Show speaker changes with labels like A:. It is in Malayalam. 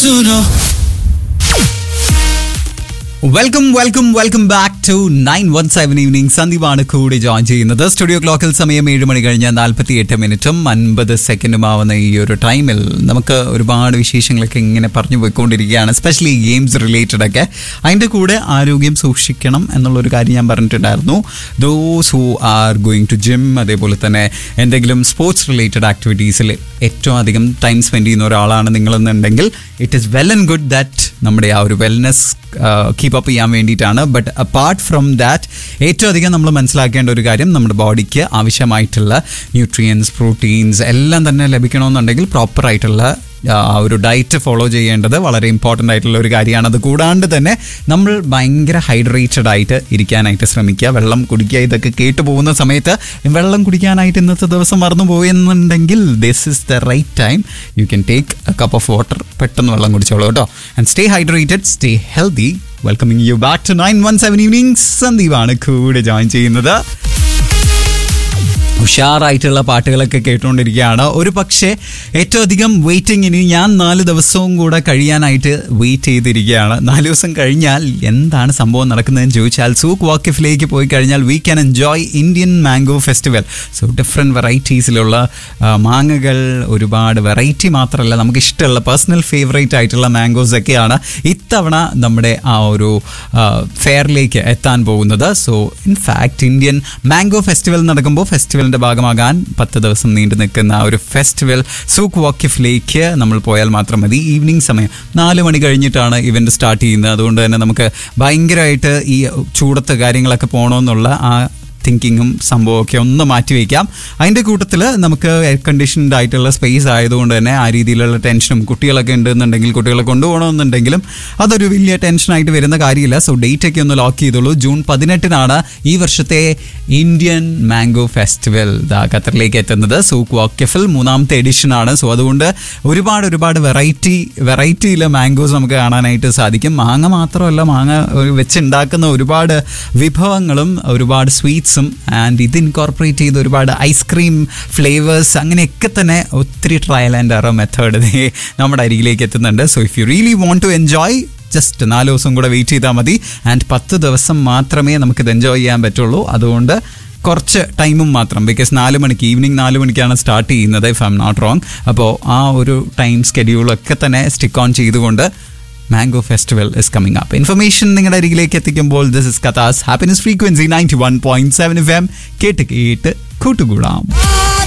A: suno.
B: Welcome welcome welcome back to nine one seven evening സന്ദീപാണ് കൂടെ ജോയിൻ ചെയ്യുന്നത് സ്റ്റുഡിയോ ക്ലോക്കിൽ സമയം ഏഴ് മണി കഴിഞ്ഞ് നാൽപ്പത്തി എട്ട് മിനിറ്റും അൻപത് സെക്കൻഡും ആവുന്ന ഈ ഒരു ടൈമിൽ നമുക്ക് ഒരുപാട് വിശേഷങ്ങളൊക്കെ ഇങ്ങനെ പറഞ്ഞു പോയിക്കൊണ്ടിരിക്കുകയാണ് സ്പെഷ്യലി ഗെയിംസ് റിലേറ്റഡ് ഒക്കെ അതിൻ്റെ കൂടെ ആരോഗ്യം സൂക്ഷിക്കണം എന്നുള്ളൊരു കാര്യം ഞാൻ പറഞ്ഞിട്ടുണ്ടായിരുന്നു those who are going to gym അതേപോലെ തന്നെ എന്തെങ്കിലും സ്പോർട്സ് റിലേറ്റഡ് ആക്ടിവിറ്റീസിൽ ഏറ്റവും അധികം ടൈം സ്പെൻഡ് ചെയ്യുന്ന ഒരാളാണ് നിങ്ങളെന്നുണ്ടെങ്കിൽ it is well and good that നമ്മുടെ ആ ഒരു വെൽനെസ് കീപ്പ് അപ്പ് ചെയ്യാൻ വേണ്ടിയിട്ടാണ് ബട്ട് അപ്പാർട്ട് ഫ്രം ദാറ്റ് ഏറ്റവും അധികം നമ്മൾ മനസ്സിലാക്കേണ്ട ഒരു കാര്യം നമ്മുടെ ബോഡിക്ക് ആവശ്യമായിട്ടുള്ള ന്യൂട്രിയൻസ് പ്രോട്ടീൻസ് എല്ലാം തന്നെ ലഭിക്കണമെന്നുണ്ടെങ്കിൽ പ്രോപ്പറായിട്ടുള്ള ആ ഒരു ഡയറ്റ് ഫോളോ ചെയ്യേണ്ടത് വളരെ ഇമ്പോർട്ടൻ്റ് ആയിട്ടുള്ള ഒരു കാര്യമാണ് അത് കൂടാണ്ട് തന്നെ നമ്മൾ ഭയങ്കര ഹൈഡ്രേറ്റഡ് ആയിട്ട് ഇരിക്കാനായിട്ട് ശ്രമിക്കുക വെള്ളം കുടിക്കുക ഇതൊക്കെ കേട്ടു പോകുന്ന സമയത്ത് വെള്ളം കുടിക്കാനായിട്ട് ഇന്നത്തെ ദിവസം മറന്നു പോയെന്നുണ്ടെങ്കിൽ this is the right time you can take a cup of water പെട്ടെന്ന് വെള്ളം കുടിച്ചോളൂ കേട്ടോ and stay hydrated stay healthy welcoming you back to nine one seven evening സന്ദീപാണ് കൂടെ ജോയിൻ ചെയ്യുന്നത് ഉഷാറായിട്ടുള്ള പാട്ടുകളൊക്കെ കേട്ടുകൊണ്ടിരിക്കുകയാണ് ഒരു പക്ഷേ ഏറ്റവും അധികം വെയിറ്റിംഗ് ഇനി ഞാൻ നാല് ദിവസവും കൂടെ കഴിയാനായിട്ട് വെയിറ്റ് ചെയ്തിരിക്കുകയാണ് നാല് ദിവസം കഴിഞ്ഞാൽ എന്താണ് സംഭവം നടക്കുന്നതെന്ന് ചോദിച്ചാൽ സൂക്ക് വാക്കിഫിലേക്ക് പോയി കഴിഞ്ഞാൽ we can enjoy Indian mango festival so different വെറൈറ്റീസിലുള്ള മാങ്ങകൾ ഒരുപാട് വെറൈറ്റി മാത്രമല്ല നമുക്ക് ഇഷ്ടമുള്ള പേഴ്സണൽ ഫേവറേറ്റ് ആയിട്ടുള്ള മാംഗോസ് ഒക്കെയാണ് ഇത്തവണ നമ്മുടെ ആ ഒരു ഫെയറിലേക്ക് എത്താൻ പോകുന്നത് so in fact Indian mango festival നടക്കുമ്പോൾ ഫെസ്റ്റിവലിൻ്റെ ഭാഗമാകാൻ പത്ത് ദിവസം നീണ്ടു നിൽക്കുന്ന ആ ഒരു ഫെസ്റ്റിവൽ സൂക്ക് വാക്കിഫിലേക്ക് നമ്മൾ പോയാൽ മാത്രം മതി ഈവനിങ് സമയം നാല് മണി കഴിഞ്ഞിട്ടാണ് ഇവന്റ് സ്റ്റാർട്ട് ചെയ്യുന്നത് അതുകൊണ്ട് തന്നെ നമുക്ക് ഭയങ്കരമായിട്ട് ഈ ചൂടത്ത് കാര്യങ്ങളൊക്കെ പോകണമെന്നുള്ള ആ തിങ്കിങ്ങും സംഭവമൊക്കെ ഒന്ന് മാറ്റി വയ്ക്കാം അതിൻ്റെ കൂട്ടത്തിൽ നമുക്ക് എയർ കണ്ടീഷൻഡ് ആയിട്ടുള്ള സ്പേസ് ആയതുകൊണ്ട് തന്നെ ആ രീതിയിലുള്ള ടെൻഷനും കുട്ടികളൊക്കെ ഉണ്ടെന്നുണ്ടെങ്കിൽ കുട്ടികളെ കൊണ്ടുപോകണമെന്നുണ്ടെങ്കിലും അതൊരു വലിയ ടെൻഷനായിട്ട് വരുന്ന കാര്യമില്ല സോ ഡേറ്റ് ഒക്കെ ഒന്ന് ലോക്ക് ചെയ്തോളൂ ജൂൺ പതിനെട്ടിനാണ് ഈ വർഷത്തെ ഇന്ത്യൻ മാംഗോ ഫെസ്റ്റിവൽ ദാ ഖത്തറിലേക്ക് എത്തുന്നത് സൂക്ക് വാക്കഫിൽ മൂന്നാമത്തെ എഡിഷൻ ആണ് സോ അതുകൊണ്ട് ഒരുപാട് ഒരുപാട് വെറൈറ്റി വെറൈറ്റിയിലെ മാംഗോസ് നമുക്ക് കാണാനായിട്ട് സാധിക്കും മാങ്ങ മാത്രമല്ല മാങ്ങ വെച്ചുണ്ടാക്കുന്ന ഒരുപാട് വിഭവങ്ങളും ഒരുപാട് സ്വീറ്റ്സും ആൻഡ് ഇത് ഇൻകോർപ്പറേറ്റ് ചെയ്ത് ഒരുപാട് ഐസ്ക്രീം ഫ്ലേവേഴ്സ് അങ്ങനെയൊക്കെ തന്നെ ഒത്തിരി ട്രയൽ ആൻഡ് എറർ മെത്തേഡ് നമ്മുടെ അരികിലേക്ക് എത്തുന്നുണ്ട് so if you really want to enjoy just നാല് ദിവസം കൂടെ വെയിറ്റ് ചെയ്താൽ മതി ആൻഡ് പത്ത് ദിവസം മാത്രമേ നമുക്കിത് എൻജോയ് ചെയ്യാൻ പറ്റുള്ളൂ അതുകൊണ്ട് കുറച്ച് ടൈമും മാത്രം ബിക്കോസ് നാല് മണിക്ക് ഈവനിങ് നാല് മണിക്കാണ് സ്റ്റാർട്ട് ചെയ്യുന്നത് if I'm not wrong അപ്പോൾ ആ ഒരു ടൈം സ്കെഡ്യൂളൊക്കെ തന്നെ സ്റ്റിക്ക് ഓൺ ചെയ്തുകൊണ്ട് mango festival is coming up information നിങ്ങളുടെ അരികിലേക്ക് എത്തിക്കുമ്പോൾ ദിസ് ഇസ് കഥാസ് happiness frequency ninety one point seven F M കേട്ട് കേട്ട് കൂട്ടുകൂടാം